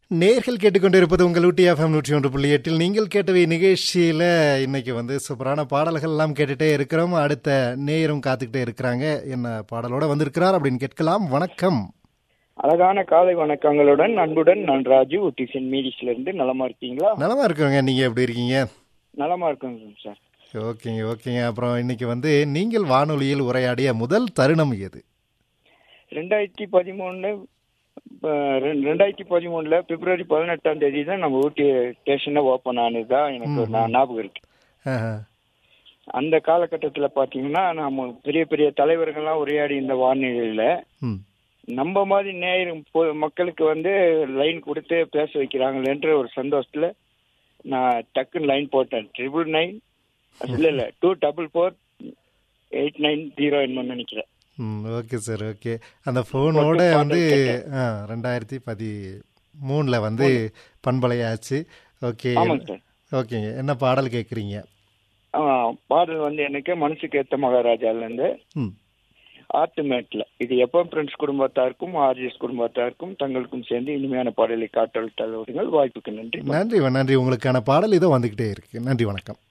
நேர்கள் கேட்டுக்கொண்டிருப்பது உங்கள் ஊட்டி எஃப்எம் நூற்றி ஒன்று புள்ளி எட்டில் நீங்கள் கேட்டவை நிகழ்ச்சியில் இன்னைக்கு வந்து சூப்பரான பாடல்கள் எல்லாம் கேட்டுட்டே இருக்கிறோம் அடுத்த நேயரும் காத்துக்கிட்டே இருக்கிறாங்க என்ன பாடலோட வந்திருக்கிறார் அப்படின்னு கேட்கலாம் வணக்கம் அழகான காலை வணக்கங்களுடன் அன்புடன் நான் ராஜு ஊட்டி சென்ட் மேரிஸ்ல இருந்து நலமா இருக்கீங்களா நலமா இருக்கிறோங்க நீங்க எப்படி இருக்கீங்க நலமா இருக்குங்க சார் ஓகேங்க ஓகேங்க அப்புறம் இன்னைக்கு வந்து நீங்கள் வானொலியில் உரையாடிய முதல் தருணம் எது ரெண்டாயிரத்தி பதிமூணு ரெண்டாயிரத்தி பதிமூணுல பிப்ரவரி பதினெட்டாம் தேதி தான் நம்ம ஊட்டி ஸ்டேஷனை ஓப்பன் ஆனதுதான் எனக்கு ஒரு நா- ஞாபகம் இருக்கு ஆஹா. அந்த காலகட்டத்தில் பார்த்தீங்கன்னா நம்ம பெரிய பெரிய தலைவர்கள்லாம் உரையாடி இந்த வானிலையில ம் நம்ம மாதிரி நேயர் பொ- மக்களுக்கு வந்து லைன் கொடுத்து பேச வைக்கிறாங்களேன்ற ஒரு சந்தோஷத்துல நான் டக்குன்னு லைன் போட்டேன் ட்ரிபிள் நைன் இல்ல இல்ல two double four eight nine zero என்னன்னு நினைக்கிறேன் ம் ஓகே சார் ஓகே அந்த ஃபோனோட பாடல் வந்து ஆ ரெண்டாயிரத்தி பதி மூணில் வந்து பண்பலையாச்சு ஓகே ஆமாங்க சார் ஓகேங்க என்ன பாடல் கேட்குறீங்க ஆ, பாடல் வந்து எனக்கு மனசுக்கு ஏத்த மகாராஜால இருந்து ம் ஆர்ட்டுமேட்ல இது எப்போ ஃப்ரெண்ட்ஸ் குடும்பத்தாருக்கும் ஆர்ஜிஎஸ் குடும்பத்தாருக்கும் தங்களுக்கும் சேர்ந்து இனிமையான பாடலை காட்டல் தள்ளுவீர்கள் வாய்ப்புக்கு நன்றி நன்றி நன்றி உங்களுக்கான பாடல் இதோ வந்துக்கிட்டே இருக்கு நன்றி வணக்கம்